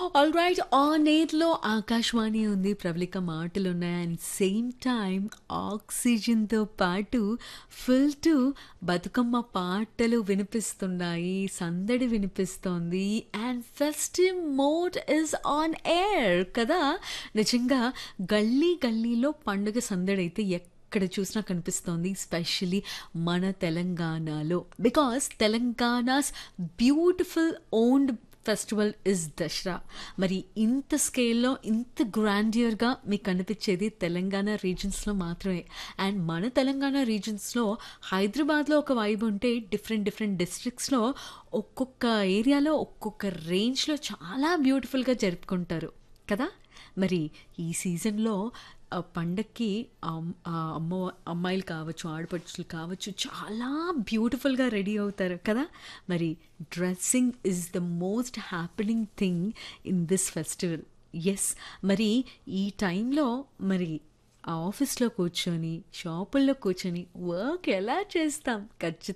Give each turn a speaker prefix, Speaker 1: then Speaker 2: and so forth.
Speaker 1: all right on ఎయిర్లో ఆకాశవాణి ఉంది ప్రవళిక మాటలు ఉన్నాయి అండ్ సేమ్ టైం ఆక్సిజన్తో పాటు ఫుల్ టు బతుకమ్మ పాటలు వినిపిస్తున్నాయి సందడి వినిపిస్తోంది and festive mode is on air కదా నిజంగా గల్లీ గల్లీలో పండుగ సందడి అయితే ఎక్కడ చూసినా కనిపిస్తోంది స్పెషలీ మన తెలంగాణలో because Telangana's beautiful owned festival is Dasara మరి ఇంత స్కేల్లో ఇంత గ్రాండియర్గా మీకు కనిపించేది తెలంగాణ రీజన్స్లో మాత్రమే అండ్ మన తెలంగాణ రీజన్స్లో హైదరాబాద్లో ఒక వైబ్ ఉంటే డిఫరెంట్ డిఫరెంట్ డిస్ట్రిక్ట్స్లో ఒక్కొక్క ఏరియాలో ఒక్కొక్క రేంజ్లో చాలా బ్యూటిఫుల్గా జరుపుకుంటారు కదా మరి ఈ సీజన్లో ఆ పండక్కి అమ్- ఆ అమ్మ అమ్మాయిలు కావచ్చు ఆడపడుచులు కావచ్చు చాలా బ్యూటిఫుల్గా రెడీ అవుతారు కదా మరి dressing is the most happening thing in this festival ఎస్ మరి ఈ టైంలో మరి ఆ ఆఫీస్లో కూర్చొని షాపుల్లో కూర్చొని వర్క్ ఎలా చేస్తాం ఖచ్చితంగా